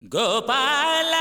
கோபால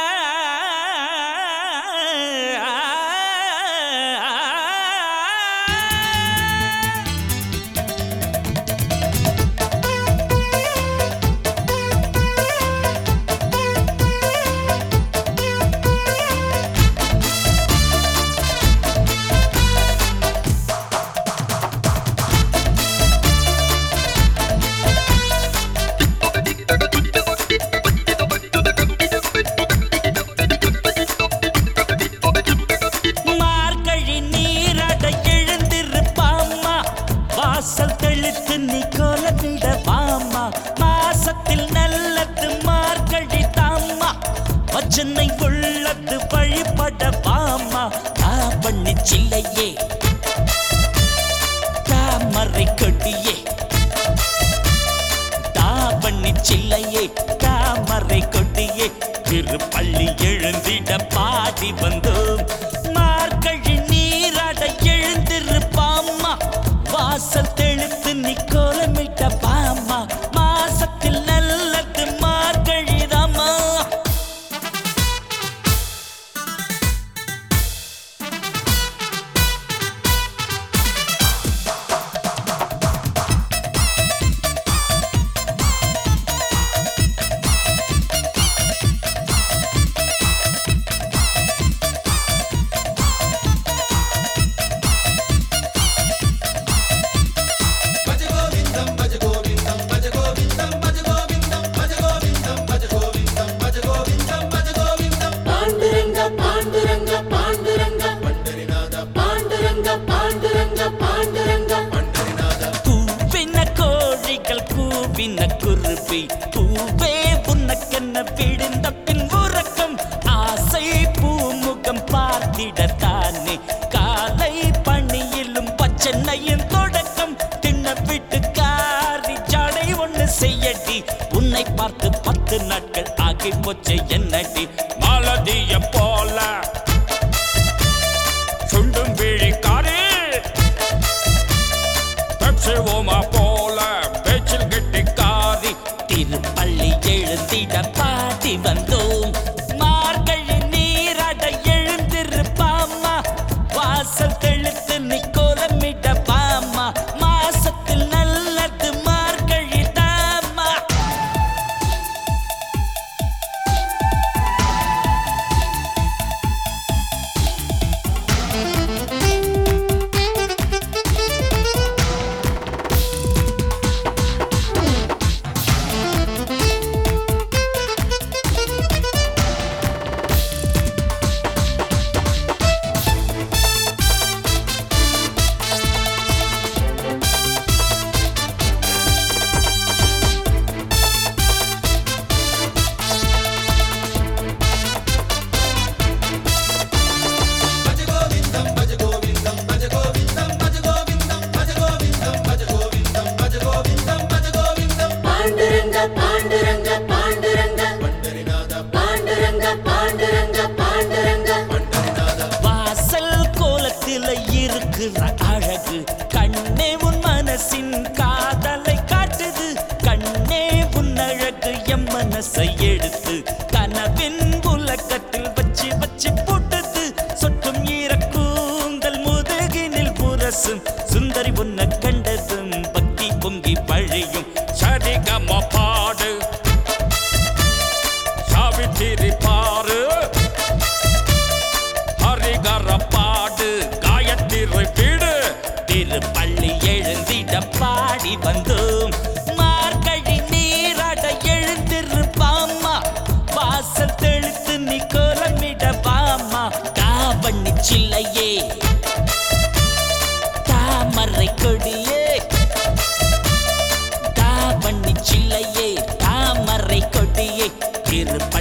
மார்கழி நீராட எழுந்திருப்பாம்மா வாசல் தெளித்து நீ கோலமிட வாம்மா மாசத்தில் நல்லது மார்கழி தாம்மா வச்சனை உள்ளது வழிபட வாம்மா தாவண்ணி சில்லையே தாமரை கொடியே தாவண்ணி சில்லையே தாமரை கொடியே திருப்பள்ளி எழுந்திட பாடி வந்தோம் மார்கழி நீராட எழுந்திருப்பாம்மா வாசல் தெளித்து நீ கோலமிட்ட பாம்மா மாசத்தில் நல்லது மார்கழிதாம்மா పాండురంగ పాండురంగ పాండురంగ పాండురంగ పాండురంగ పాండురంగ பூவின கோழிகள் கூவின குருவி பூவே உனக்கென்ன விழுந்த பின் உறக்கம் ஆசை பூமுகம் பார்த்திடத்தானே காலை பணியிலும் பச்சென்னையின் தொடக்கம் தின்ன விட்டு காரி ஜடை ஒண்ணு செய்யடி உன்னை பார்த்து பத்து நாட்கள் ஆகி போச்சு என்னடி மாலதிய போல சுண்டும் விழிக்காரே பெப்சி ஓமா போல பேச்சில் கெட்டிக்காரி திருப்பள்ளி எழுந்திட பாடி வந்தோம் மார்கழி நீராட எழுந்திருப்பாமா வாசல் தெளித்து நீ கோலமிட பாமா மாசத்தில் நல்லது மார்கழி தாமா పాండురంగ పాండురంగ పాండురంగ పాండురంగ పాండురంగ పాండురంగ வாசல் கோலத்தில இருக்கிற அழகு கண்ணே உன் மனசின் காதலை காட்டுது கண்ணே உன் அழகு எம் மனசை எடுத்து கனவின் உலகத்தில் வச்சு வச்சு போட்டது சொட்டும் ஈரக்கூந்தல் முதுகினில் புரசும் சுந்தரி உன்னை கண்டதும் பக்தி பொங்கி பழியும் சரிகம பாடு சாவித்திரி பாரு ஹரிகர பாடு காயத்திரு வீடு திருப்பள்ளி எழுந்திட பாடி வந்தோம் மார்கழி நீராட எழுந்திருப்பாம்மா வாசல் தெளித்து நீ கோலமிட பாம்மா காவண்ணி சில்லையே தாமரை கொடியே தாவண்ணி சில்லையே தாமரை கொடியே திரு